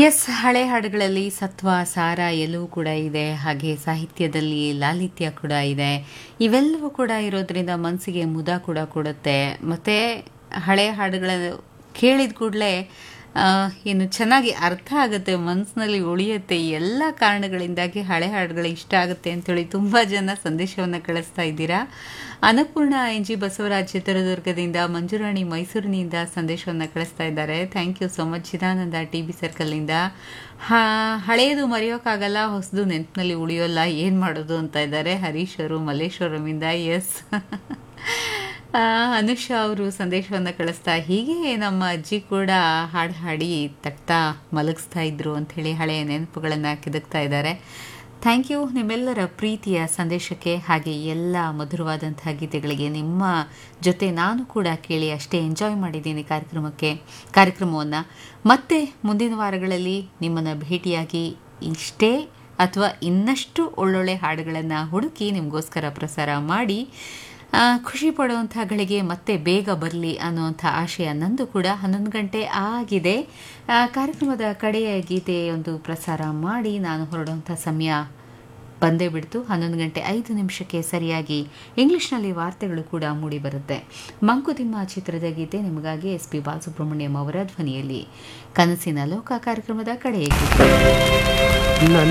S ಹಳೆ ಹಾಡುಗಳಲ್ಲಿ ಸತ್ವ ಸಾರ ಎಲ್ಲವೂ ಕೂಡ ಇದೆ ಹಾಗೆ ಸಾಹಿತ್ಯದಲ್ಲಿ ಲಾಲಿತ್ಯ ಕೂಡ ಇದೆ ಇವೆಲ್ಲವೂ ಕೂಡ ಇರೋದ್ರಿಂದ ಮನಸ್ಸಿಗೆ ಮುದ ಕೂಡ ಕೊಡುತ್ತೆ ಮತ್ತು ಹಳೆ ಹಾಡುಗಳ ಕೇಳಿದ ಕೂಡಲೇ ಏನು ಚೆನ್ನಾಗಿ ಅರ್ಥ ಆಗುತ್ತೆ ಮನಸ್ಸಿನಲ್ಲಿ ಉಳಿಯುತ್ತೆ ಎಲ್ಲ ಕಾರಣಗಳಿಂದಾಗಿ ಹಳೆ ಹಾಡುಗಳು ಇಷ್ಟ ಆಗುತ್ತೆ ಅಂತೇಳಿ ತುಂಬ ಜನ ಸಂದೇಶವನ್ನು ಕಳಿಸ್ತಾ ಇದ್ದೀರಾ ಅನ್ನಪೂರ್ಣ ಎನ್ ಜಿ ಬಸವರಾಜ್ ಚಿತ್ರದುರ್ಗದಿಂದ ಮಂಜುರಾಣಿ ಮೈಸೂರಿನಿಂದ ಸಂದೇಶವನ್ನು ಕಳಿಸ್ತಾ ಇದ್ದಾರೆ thank you so much Chidananda T B ಸರ್ಕಲ್ನಿಂದ ಹಾ ಹಳೆಯದು ಮರೆಯೋಕ್ಕಾಗಲ್ಲ ಹೊಸದು ನೆನಪಿನಲ್ಲಿ ಉಳಿಯೋಲ್ಲ ಏನು ಮಾಡೋದು ಅಂತ ಇದ್ದಾರೆ ಹರೀಶ್ ಅವರು ಮಲ್ಲೇಶ್ವರಮಿಂದ ಎಸ್ ಅನುಷಾ ಅವರು ಸಂದೇಶವನ್ನು ಕಳಿಸ್ತಾ ಹೀಗೆ ನಮ್ಮ ಅಜ್ಜಿ ಕೂಡ ಹಾಡು ಹಾಡಿ ತಟ್ತಾ ಮಲಗಿಸ್ತಾ ಇದ್ರು ಅಂಥೇಳಿ ಹಳೆಯ ನೆನಪುಗಳನ್ನು ಕಿದಕ್ತಾ ಇದ್ದಾರೆ ಥ್ಯಾಂಕ್ ಯು ನಿಮ್ಮೆಲ್ಲರ ಪ್ರೀತಿಯ ಸಂದೇಶಕ್ಕೆ ಹಾಗೆ ಎಲ್ಲ ಮಧುರವಾದಂತಹ ಗೀತೆಗಳಿಗೆ ನಿಮ್ಮ ಜೊತೆ ನಾನು ಕೂಡ ಕೇಳಿ ಅಷ್ಟೇ ಎಂಜಾಯ್ ಮಾಡಿದ್ದೀನಿ ಕಾರ್ಯಕ್ರಮಕ್ಕೆ ಕಾರ್ಯಕ್ರಮವನ್ನು ಮತ್ತೆ ಮುಂದಿನ ವಾರಗಳಲ್ಲಿ ನಿಮ್ಮನ್ನು ಭೇಟಿಯಾಗಿ ಇಷ್ಟೇ ಅಥವಾ ಇನ್ನಷ್ಟು ಒಳ್ಳೊಳ್ಳೆ ಹಾಡುಗಳನ್ನು ಹುಡುಕಿ ನಿಮಗೋಸ್ಕರ ಪ್ರಸಾರ ಮಾಡಿ ಖುಷಿ ಪಡುವಂಥ ಗಳಿಗೆ ಮತ್ತೆ ಬೇಗ ಬರಲಿ ಅನ್ನುವಂಥ ಆಶಯ ನಂದು ಕೂಡ ಹನ್ನೊಂದು ಗಂಟೆ ಆಗಿದೆ ಕಾರ್ಯಕ್ರಮದ ಕಡೆಯ ಗೀತೆ ಒಂದು ಪ್ರಸಾರ ಮಾಡಿ ನಾನು ಹೊರಡುವಂಥ ಸಮಯ ಬಂದೇ ಬಿಡ್ತು ಹನ್ನೊಂದು ಗಂಟೆ ಐದು ನಿಮಿಷಕ್ಕೆ ಸರಿಯಾಗಿ ಇಂಗ್ಲಿಷ್ನಲ್ಲಿ ವಾರ್ತೆಗಳು ಕೂಡ ಮೂಡಿಬರುತ್ತೆ ಮಂಕುತಿಮ್ಮ ಚಿತ್ರದ ಗೀತೆ ನಿಮಗಾಗಿ ಎಸ್ ಪಿ ಬಾಲಸುಬ್ರಹ್ಮಣ್ಯಂ ಅವರ ಧ್ವನಿಯಲ್ಲಿ ಕನಸಿನ ಲೋಕ ಕಾರ್ಯಕ್ರಮದ ಕಡೆಯ ಗೀತೆ